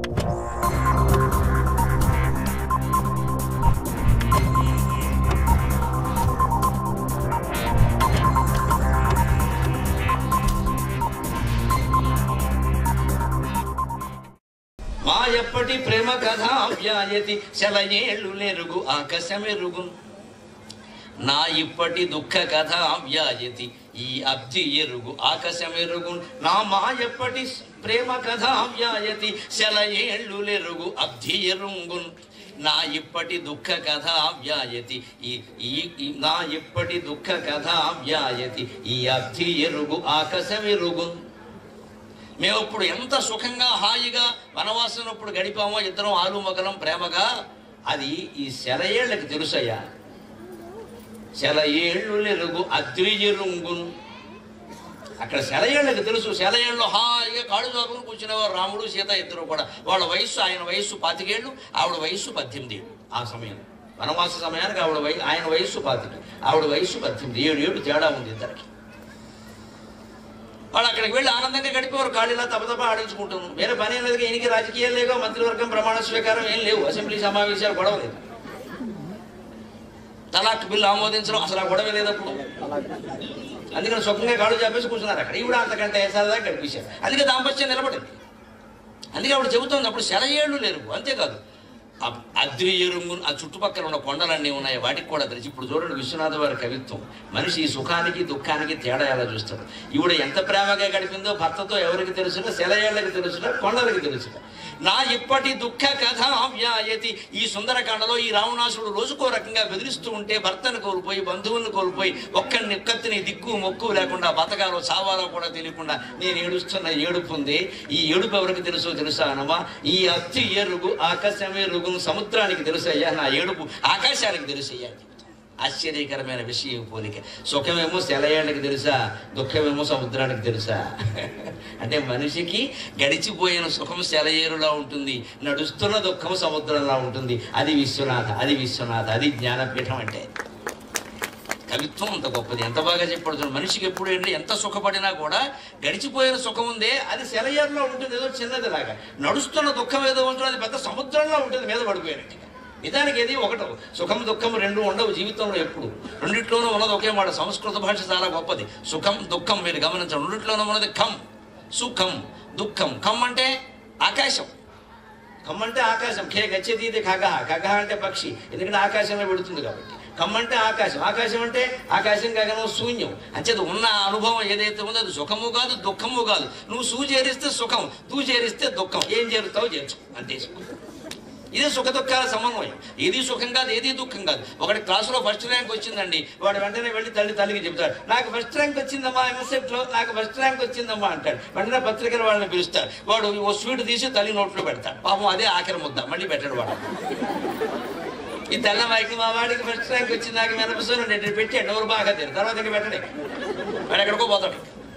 మా ఎప్పటి ప్రేమ కథ వ్యాయతి సెలయేళ్ళు నెరుగు ఆకాశమెరుగు నా ఇప్పటి దుఃఖ కథ వ్యాయతి ఈ అబ్ది ఎరుగు ఆకాశమెరుగు నా మా ఎప్పటి ప్రేమ కథ వ్యాయతి సెలయేళ్ళు నెరుగు అబ్ది ఎరుంగున్ నా ఇప్పటి దుఃఖ కథ వ్యాయతి ఈ ఈ ఈ- నా ఇప్పటి దుఃఖ కథ వ్యాయతి ఈ అబ్ది ఎరుగు ఆకాశమెరుగున్ మేము ఇప్పుడు ఎంత సుఖంగా హాయిగా వనవాసం ఇప్పుడు గడిపామో ఇద్దరం ఆలు మగలం ప్రేమగా అది ఈ శరయేళ్ళకి తెలుసయ్యా శరయేళ్ళు నెరుగు అద్రిజరుంగున్ అక్కడ శరయేళ్ళకి తెలుసు శరయేళ్ళు హాయిగా కాళ్ళు చాకుని కూర్చునేవారు రాముడు సీత ఇద్దరు కూడా వాళ్ళ వయస్సు ఆయన వయస్సు పాతికేళ్ళు ఆవిడ వయస్సు పద్దెనిమిది ఏళ్ళు ఆ సమయం వనవాస సమయానికి ఆవిడ వయ ఆయన వయస్సు పాతిక ఆవిడ వయస్సు పద్దెనిమిది ఏడు ఏడు తేడా ఉంది ఇద్దరికి వాళ్ళు అక్కడికి వెళ్ళి ఆనందంగా గడిపేవారు ఖాళీలా తపతప ఆడించుకుంటాను వేరే పని ఏం లేదు ఈయనకి రాజకీయాలు లేవు మంత్రివర్గం ప్రమాణ స్వీకారం ఏం లేవు అసెంబ్లీ సమావేశాలు గొడవ లేదు తలాక్ బిల్లు ఆమోదించడం అసలు ఆ గొడవ లేదు అప్పుడు అందుకని సుఖంగా కాళ్ళు చెప్పేసి కూర్చున్నారు అక్కడ ఈవిడ అంతకంటే సరదాగా గడిపేశారు అందుకే దాంపత్యం నిలబడింది అందుకే ఆవిడ చెబుతోంది అప్పుడు శరయేళ్ళు లేరు అంతేకాదు ఆ అద్రి ఎరుంగు ఆ చుట్టుపక్కల ఉన్న కొండలన్నీ ఉన్నాయి వాటికి కూడా తెలిసి ఇప్పుడు చూడండి విశ్వనాథ వారి కవిత్వం మనిషి ఈ సుఖానికి దుఃఖానికి తేడా ఎలా చూస్తాడు ఈవిడ ఎంత ప్రేమగా గడిపిందో భర్తతో ఎవరికి తెలుసునా శిలయేళ్ళకి తెలుసునా కొండలకి తెలుసునా నా ఇప్పటి దుఃఖ కథ వ్యాయతి ఈ సుందరకాండలో ఈ రావణాసుడు రోజుకో రకంగా బెదిరిస్తూ ఉంటే భర్తను కోల్పోయి బంధువులను కోల్పోయి ఒక్కడిని ఒక్కతిని దిక్కు మొక్కు లేకుండా బతకాలో చావాలో కూడా తెలియకుండా నేను ఏడుస్తున్న ఏడుపు ఉంది ఈ ఏడుపు ఎవరికి తెలుసో తెలుసా అనమా ఈ అత్తి ఎరుగు ఆకాశమే రుగు సముద్రానికి తెలుసయ్యా నా ఏడుపు ఆకాశానికి తెలుసయ్యా ఆశ్చర్యకరమైన విషయం పోలిక సుఖమేమో సెలయేళ్ళకి తెలుసా దుఃఖమేమో సముద్రానికి తెలుసా అంటే మనిషికి గడిచిపోయిన సుఖం సెలయేరులా ఉంటుంది నడుస్తున్న దుఃఖం సముద్రంలా ఉంటుంది అది విశ్వనాథ అది విశ్వనాథ అది జ్ఞానపీఠం అంటే కవిత్వం అంత గొప్పది ఎంత బాగా చెప్పాడు చూడండి. మనిషికి ఎప్పుడు ఏంటి ఎంత సుఖపడినా కూడా గడిచిపోయిన సుఖం ఉందే అది సెలయేరులో ఉంటుంది ఏదో చిన్నది లాగా నడుస్తున్న దుఃఖం ఏదో ఉంటుంది అది పెద్ద సముద్రంలో ఉంటుంది మీద పడిపోయినట్టుగా నిజానికి ఏది ఒకటో సుఖం దుఃఖం రెండు ఉండవు జీవితంలో ఎప్పుడు రెండిట్లోనూ ఉన్నది ఒకే మాట సంస్కృత భాష చాలా గొప్పది సుఖం దుఃఖం మీరు గమనించండి రెండిట్లోనూ ఉన్నది ఖం సుఖం దుఃఖం ఖం అంటే ఆకాశం కమ్మ అంటే ఆకాశం ఖే గచ్చేది ఇది ఖగ ఖగ అంటే పక్షి ఎందుకంటే ఆకాశంలో పెడుతుంది కాబట్టి కమ్మ అంటే ఆకాశం ఆకాశం అంటే ఆకాశం గగనం శూన్యం అంచేది ఉన్న అనుభవం ఏదైతే ఉందో అది సుఖము కాదు దుఃఖము కాదు నువ్వు సూ చేరిస్తే సుఖం తూ చేరిస్తే దుఃఖం ఏం చేరుతావు చేర్చు అంతే సుఖం ఇదే సుఖ దుఃఖాల సమన్వయం ఏది సుఖం కాదు ఏది దుఃఖం కాదు ఒకటి క్లాసులో ఫస్ట్ ర్యాంక్ వచ్చిందండి వాడు వెంటనే వెళ్ళి తల్లి తల్లికి చెప్తాడు నాకు ఫస్ట్ ర్యాంక్ వచ్చిందమ్మా ఎంసెట్ లో నాకు ఫస్ట్ ర్యాంక్ వచ్చిందమ్మా అంటాడు వెంటనే పత్రికల వాళ్ళని పిలుస్తారు వాడు ఓ స్వీట్ తీసి తల్లి నోట్లో పెడతాడు పాపం అదే ఆఖరి ముద్ద మళ్ళీ పెట్టాడు వాడు ఈ తెల్ల మైకి మా వాడికి ఫస్ట్ ర్యాంక్ వచ్చింది నాకు మెనపసోను నేను పెట్టి ఎవరు బాగా తిరు తర్వాత ఇంకా పెట్టడే వాడు ఎక్కడికో పోతాడు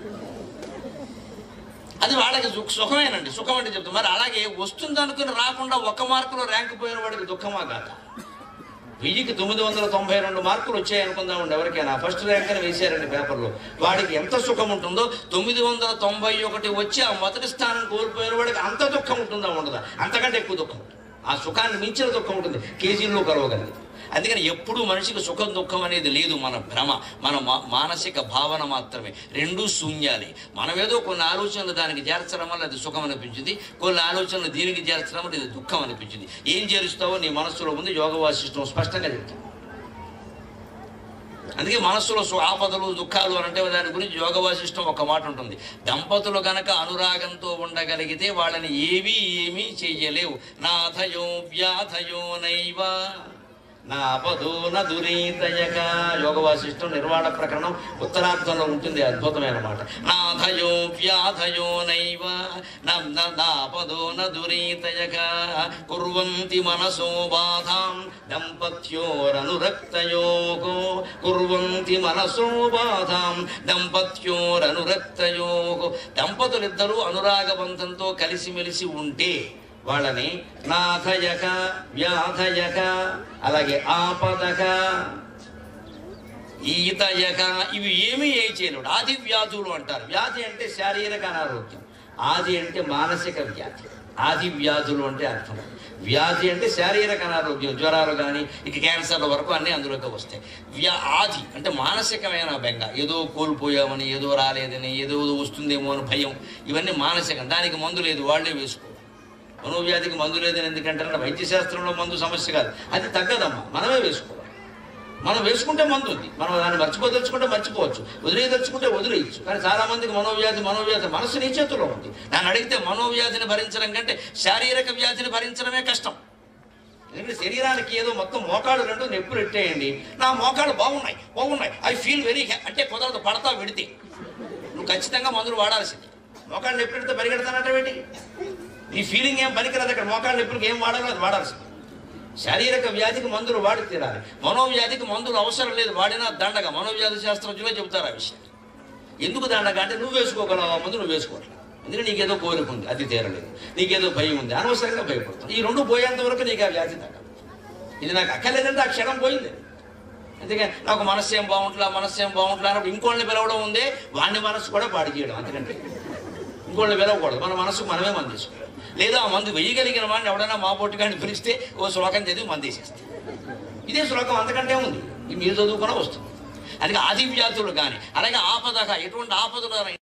అది వాళ్ళకి సు- సుఖమేనండి సుఖం అంటే చెప్తాం మరి అలాగే వస్తుంది అనుకుని రాకుండా ఒక్క మార్కులో ర్యాంక్ పోయిన వాడికి దుఃఖమా కాక వెయ్యికి తొమ్మిది వందల తొంభై రెండు మార్కులు వచ్చాయి అనుకుందామండి ఎవరికైనా ఫస్ట్ ర్యాంక్ అని వేశారండి పేపర్లో వాడికి ఎంత సుఖం ఉంటుందో తొమ్మిది వందల తొంభై ఒకటి వచ్చి ఆ మొదటి స్థానం కోల్పోయిన వాడికి అంత దుఃఖం ఉంటుందా ఉండదా అంతకంటే ఎక్కువ దుఃఖం ఉంటుంది ఆ సుఖాన్ని మించిన దుఃఖం ఉంటుంది కేజీల్లో కలవగలదు అందుకని ఎప్పుడూ మనిషికి సుఖం దుఃఖం అనేది లేదు మన భ్రమ మన మా- మానసిక భావన మాత్రమే రెండూ శూన్యాలే మనమేదో కొన్ని ఆలోచనలు దానికి చేర్చడం వల్ల అది సుఖం అనిపించింది కొన్ని ఆలోచనలు దీనికి చేర్చడం వల్ల ఇది దుఃఖం అనిపించింది ఏం చేరుస్తావో నీ మనస్సులో ఉంది యోగ వాసిష్టం స్పష్టంగా చెప్తాం అందుకే మనస్సులో సు- ఆపదలు దుఃఖాలు అని అంటే దాని గురించి యోగ వాసిష్టం ఒక మాట ఉంటుంది దంపతులు గనక అనురాగంతో ఉండగలిగితే వాళ్ళని ఏమీ ఏమీ చెయ్యలేవు నాథయో వ్యాధయో నైవ నాపదో నదురీతయక యోగ వాసిష్టం నిర్వాణ ప్రకరణం ఉత్తరార్థంలో ఉంటుంది అద్భుతమైన మాట నాథయో వ్యాధయో నైవ న- న- నాపదో నదురీతయక కుర్వంతి మనసో బాధాం దంపత్యోరనురక్తయోగో కుర్వంతి మనసో బాధాం దంపత్యోరనురక్తయోగో దంపతులిద్దరూ అనురాగబంధంతో కలిసిమెలిసి ఉంటే వాళ్ళని నాథయక వ్యాధయక అలాగే ఆపదక ఈతయక ఇవి ఏమీ ఏ చేయలేడు ఆది వ్యాధులు అంటారు వ్యాధి అంటే శారీరక అనారోగ్యం ఆది అంటే మానసిక వ్యాధి ఆది వ్యాధులు అంటే అర్థం వ్యాధి అంటే శారీరక అనారోగ్యం జ్వరాలు కానీ ఇక క్యాన్సర్ల వరకు అన్నీ అందులోకి వస్తాయి వ్యా ఆది అంటే మానసికమైన బెంగ ఏదో కోల్పోయామని ఏదో రాలేదని ఏదో వస్తుందేమో అని భయం ఇవన్నీ మానసికం దానికి మందు లేదు వాళ్ళే వేసుకో మనోవ్యాధికి మందు లేదని ఎందుకంటే వైద్యశాస్త్రంలో మందు సమస్య కాదు అది తగ్గదమ్మా మనమే వేసుకోవాలి మనం వేసుకుంటే మందు ఉంది మనం దాన్ని మర్చిపోదలుచుకుంటే మర్చిపోవచ్చు వదిలేయదలుచుకుంటే వదిలేయచ్చు కానీ చాలా మందికి మనోవ్యాధి మనోవ్యాధి మనసు నీ చేతిలో ఉంది నన్ను అడిగితే మనోవ్యాధిని భరించడం కంటే శారీరక వ్యాధిని భరించడమే కష్టం ఎందుకంటే శరీరానికి ఏదో మొత్తం మోకాళ్ళు రెండు నొప్పులు ఎట్టేయండి నా మోకాళ్ళు బాగున్నాయి బాగున్నాయి ఐ ఫీల్ వెరీ అంటే కుదరదు పడతా విడితే నువ్వు ఖచ్చితంగా మందులు వాడాల్సిందే మోకాళ్ళు నొప్పి పెడితే పరిగెడతానట నీ ఫీలింగ్ ఏం పనికిరాదు అక్కడ మోకాళ్ళ నొప్పులకి ఏం వాడాలో అది వాడాల్సింది శారీరక వ్యాధికి మందులు వాడి తీరాలి మనోవ్యాధికి మందులు అవసరం లేదు వాడినా దండగా మనోవ్యాధి శాస్త్రజ్ఞులే చెబుతారు ఆ విషయం ఎందుకు దండగా అంటే నువ్వు వేసుకోగలవు ఆ మందు నువ్వు వేసుకోవాలి ఎందుకంటే నీకేదో కోరిక ఉంది అది తీరలేదు నీకేదో భయం ఉంది అనవసరంగా భయపడుతుంది ఈ రెండు పోయేంత వరకు నీకు ఆ వ్యాధి తగ్గదు ఇది నాకు అక్కర్లేదంటే ఆ క్షణం పోయింది అందుకే నాకు మనస్సు ఏం బాగుంటుందా మనస్సు ఏం బాగుంటుందా అన్నప్పుడు ఇంకోళ్ళని పిలవడం ఉందే వాడిని మనస్సు కూడా పాడు చేయడం అందుకంటే ఇంకోళ్ళని పిలవకూడదు మన మనస్సు మనమే మంది తీసుకోవాలి లేదా ఆ మందు వేయగలిగిన వాడిని ఎవడైనా మా పొట్టుగాడిని పిలిస్తే ఓ శ్లోకం చదివి మంది వేసేస్తే ఇదే శ్లోకం అంతకంటే ఉంది ఇది మీరు చదువుకున్నా వస్తుంది అందుకే ఆది వ్యాధులు కానీ అలాగే ఆపదగా ఎటువంటి ఆపదలు